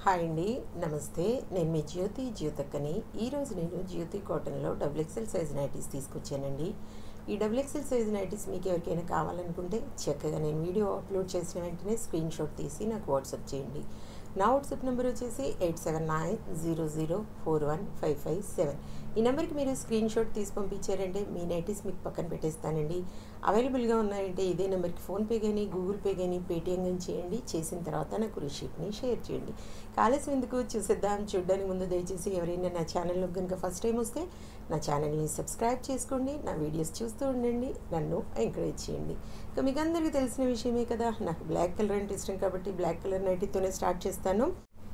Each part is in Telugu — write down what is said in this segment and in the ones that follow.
హాయ్ అండి నమస్తే నేను మీ జ్యోతి జ్యోతక్కని ఈరోజు నేను జ్యోతి కాటన్లో డబుల్ ఎక్సెల్ సైజ్ నైటీస్ తీసుకొచ్చానండి ఈ డబుల్ ఎక్సెల్ సైజ్ నైటీస్ మీకు ఎవరికైనా కావాలనుకుంటే చక్కగా నేను వీడియో అప్లోడ్ చేసిన వెంటనే స్క్రీన్ షాట్ తీసి నాకు వాట్సాప్ చేయండి నా వాట్సాప్ నెంబర్ వచ్చేసి eight seven nine zero zero four one five five seven ఈ నెంబర్కి మీరు స్క్రీన్ షాట్ తీసి పంపించారంటే మీ నైటీస్ మీకు పక్కన పెట్టేస్తానండి అవైలబుల్గా ఉన్నాయంటే ఇదే నెంబర్కి ఫోన్పే కానీ గూగుల్ పే కానీ పేటిఎం కానీ చేయండి చేసిన తర్వాత నాకు రిషీట్ని షేర్ చేయండి కాలేసి ఎందుకు చూసేద్దాం చూడడానికి ముందు దయచేసి ఎవరైనా నా ఛానల్లో కనుక ఫస్ట్ టైం వస్తే నా ఛానల్ని సబ్స్క్రైబ్ చేసుకోండి నా వీడియోస్ చూస్తూ ఉండండి నన్ను ఎంకరేజ్ చేయండి ఇక మీకు అందరికీ తెలిసిన విషయమే కదా నాకు బ్లాక్ కలర్ అంటే ఇష్టం కాబట్టి బ్లాక్ కలర్ నైటీతోనే స్టార్ట్ చేస్తాను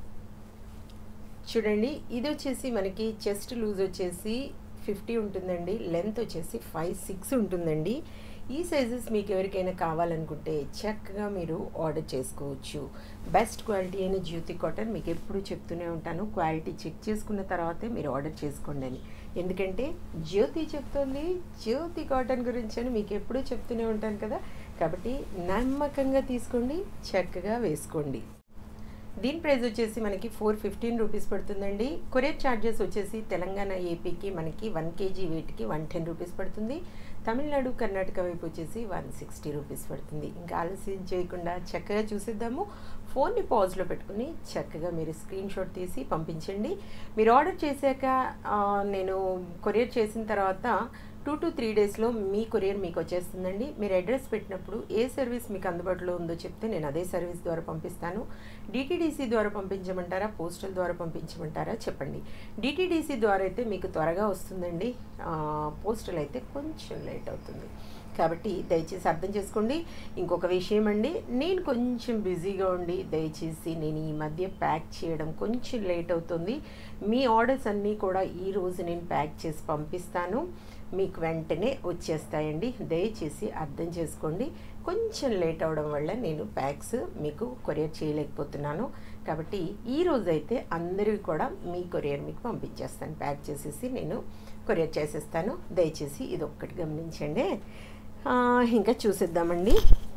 చూడండి ఇది వచ్చేసి మనకి చెస్ట్ లూజ్ వచ్చేసి ఫిఫ్టీ ఉంటుందండి లెంత్ వచ్చేసి ఫైవ్ సిక్స్ ఉంటుందండి ఈ సైజెస్ మీకు ఎవరికైనా కావాలనుకుంటే చక్కగా మీరు ఆర్డర్ చేసుకోవచ్చు బెస్ట్ క్వాలిటీ అయిన జ్యోతి కాటన్ మీకు ఎప్పుడు చెప్తూనే ఉంటాను క్వాలిటీ చెక్ చేసుకున్న తర్వాతే మీరు ఆర్డర్ చేసుకోండి అని ఎందుకంటే జ్యోతి చెప్తుంది జ్యోతి కాటన్ గురించి అని మీకు ఎప్పుడూ చెప్తూనే ఉంటాను కదా కాబట్టి నమ్మకంగా తీసుకోండి చక్కగా వేసుకోండి దీని ప్రైస్ వచ్చేసి మనకి ఫోర్ ఫిఫ్టీన్ రూపీస్ పడుతుందండి కొరియర్ ఛార్జెస్ వచ్చేసి తెలంగాణ ఏపీకి మనకి వన్ కేజీ వెయిట్కి వన్ టెన్ రూపీస్ పడుతుంది తమిళనాడు కర్ణాటక వైపు వచ్చేసి వన్ సిక్స్టీ రూపీస్ పడుతుంది ఇంకా ఆలస్యం చేయకుండా చక్కగా చూసేద్దాము ఫోన్ని పాజ్లో పెట్టుకుని చక్కగా మీరు స్క్రీన్ షాట్ తీసి పంపించండి మీరు ఆర్డర్ చేశాక నేను కొరియర్ చేసిన తర్వాత టూ టు త్రీ డేస్లో మీ కొరియర్ మీకు వచ్చేస్తుందండి మీరు అడ్రస్ పెట్టినప్పుడు ఏ సర్వీస్ మీకు అందుబాటులో ఉందో చెప్తే నేను అదే సర్వీస్ ద్వారా పంపిస్తాను డిటీడీసీ ద్వారా పంపించమంటారా పోస్టల్ ద్వారా పంపించమంటారా చెప్పండి డిటీడీసీ ద్వారా అయితే మీకు త్వరగా వస్తుందండి పోస్టల్ అయితే కొంచెం లేట్ అవుతుంది కాబట్టి దయచేసి అర్థం చేసుకోండి ఇంకొక విషయం అండి నేను కొంచెం బిజీగా ఉండి దయచేసి నేను ఈ మధ్య ప్యాక్ చేయడం కొంచెం లేట్ అవుతుంది మీ ఆర్డర్స్ అన్నీ కూడా ఈరోజు నేను ప్యాక్ చేసి పంపిస్తాను మీకు వెంటనే వచ్చేస్తాయండి దయచేసి అర్థం చేసుకోండి కొంచెం లేట్ అవడం వల్ల నేను ప్యాక్స్ మీకు కొరియర్ చేయలేకపోతున్నాను కాబట్టి ఈ రోజు అయితే అందరివి కూడా మీ కొరియర్ మీకు పంపించేస్తాను ప్యాక్ చేసేసి నేను కొరియర్ చేసేస్తాను దయచేసి ఇది ఒక్కటి గమనించండి ఇంకా చూసేద్దామండి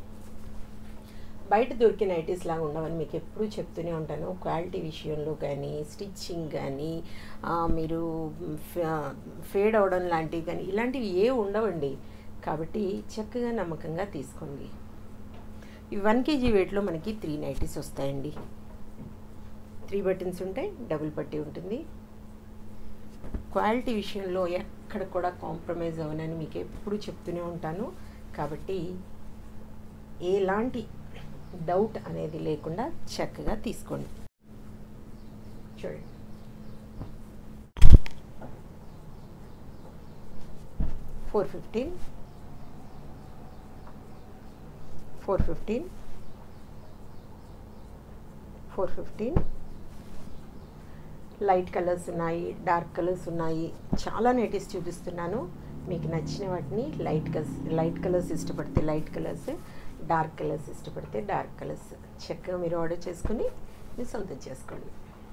బయట దొరికే నైటీస్ లాగా ఉండవని మీకు ఎప్పుడూ చెప్తూనే ఉంటాను క్వాలిటీ విషయంలో కానీ స్టిచ్చింగ్ కానీ మీరు ఫేడ్ అవడం లాంటివి కానీ ఇలాంటివి ఏ ఉండవండి కాబట్టి చక్కగా నమ్మకంగా తీసుకోండి ఈ వన్ కేజీ వెయిట్లో మనకి త్రీ నైటీస్ వస్తాయండి త్రీ బటన్స్ ఉంటాయి డబుల్ పట్టి ఉంటుంది క్వాలిటీ విషయంలో ఎక్కడ కూడా కాంప్రమైజ్ అవ్వనని మీకు ఎప్పుడు చెప్తూనే ఉంటాను కాబట్టి ఎలాంటి డౌట్ అనేది లేకుండా చక్కగా తీసుకోండి చూడండి four fifteen four fifteen four fifteen light colours ఉన్నాయి డార్క్ కలర్స్ ఉన్నాయి చాలా నెటిస్ చూపిస్తున్నాను మీకు నచ్చిన వాటిని లైట్ కలర్స్ లైట్ కలర్స్ ఇష్టపడితే లైట్ కలర్స్ డార్క్ కలర్స్ ఇష్టపడితే డార్క్ కలర్స్ చక్కగా మీరు ఆర్డర్ చేసుకుని మీరు సొంతం చేసుకోండి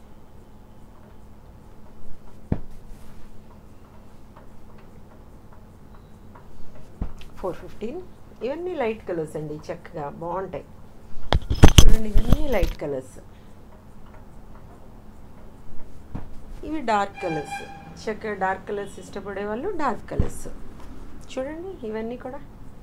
ఫోర్ ఫిఫ్టీన్ ఇవన్నీ లైట్ కలర్స్ అండి చక్కగా బాగుంటాయి చూడండి ఇవన్నీ లైట్ కలర్స్ ఇవి డార్క్ కలర్స్ చక్కగా డార్క్ కలర్స్ ఇష్టపడే వాళ్ళు డార్క్ కలర్స్ చూడండి ఇవన్నీ కూడా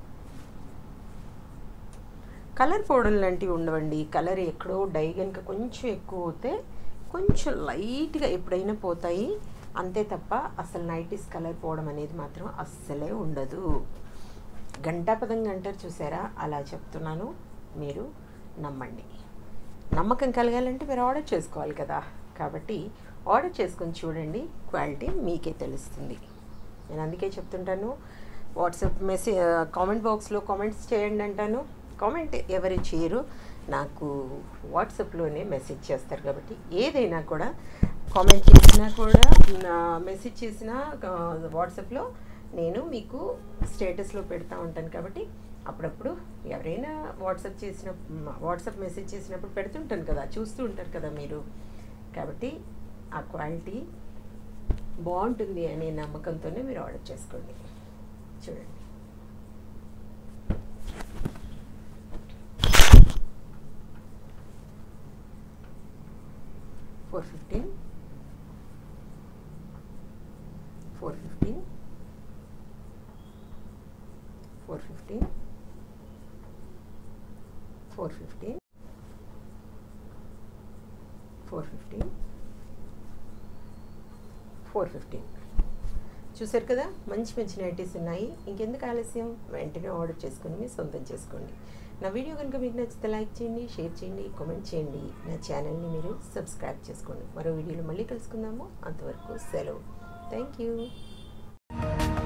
కలర్ పోవడం లాంటివి ఉండవండి కలర్ ఎక్కడో డై కనుక కొంచెం ఎక్కువ అవుతే కొంచెం లైట్గా ఎప్పుడైనా పోతాయి అంతే తప్ప అసలు నైటీస్ కలర్ పోవడం అనేది మాత్రం అస్సలే ఉండదు గంటాపదంగా అంటారు చూసారా అలా చెప్తున్నాను మీరు నమ్మండి నమ్మకం కలగాలంటే మీరు ఆర్డర్ చేసుకోవాలి కదా కాబట్టి ఆర్డర్ చేసుకొని చూడండి క్వాలిటీ మీకే తెలుస్తుంది నేను అందుకే చెప్తుంటాను వాట్సాప్ మెసేజ్ కామెంట్ బాక్స్లో కామెంట్స్ చేయండి అంటాను కామెంట్ ఎవరు చేయరు నాకు వాట్సాప్లోనే మెసేజ్ చేస్తారు కాబట్టి ఏదైనా కూడా కామెంట్ చేసినా కూడా మెసేజ్ చేసినా వాట్సాప్లో నేను మీకు స్టేటస్లో పెడతా ఉంటాను కాబట్టి అప్పుడప్పుడు ఎవరైనా వాట్సాప్ చేసిన వాట్సాప్ మెసేజ్ చేసినప్పుడు పెడుతుంటాను కదా చూస్తూ ఉంటారు కదా మీరు కాబట్టి ఆ క్వాలిటీ బాగుంటుంది అనే నమ్మకంతోనే మీరు ఆర్డర్ చేసుకోండి చూడండి four fifteen four fifteen four fifteen four fifteen four fifteen four fifteen చూసారు కదా మంచి మంచి నైటీస్ ఉన్నాయి ఇంకెందుకు ఆలస్యం వెంటనే ఆర్డర్ చేసుకుని మీ సొంతం చేసుకోండి నా వీడియో కనుక మీకు నచ్చితే లైక్ చేయండి షేర్ చేయండి కామెంట్ చేయండి నా ఛానల్ని మీరు సబ్స్క్రైబ్ చేసుకోండి మరో వీడియోలో మళ్ళీ కలుసుకుందాము అంతవరకు సెలవు థ్యాంక్ యూ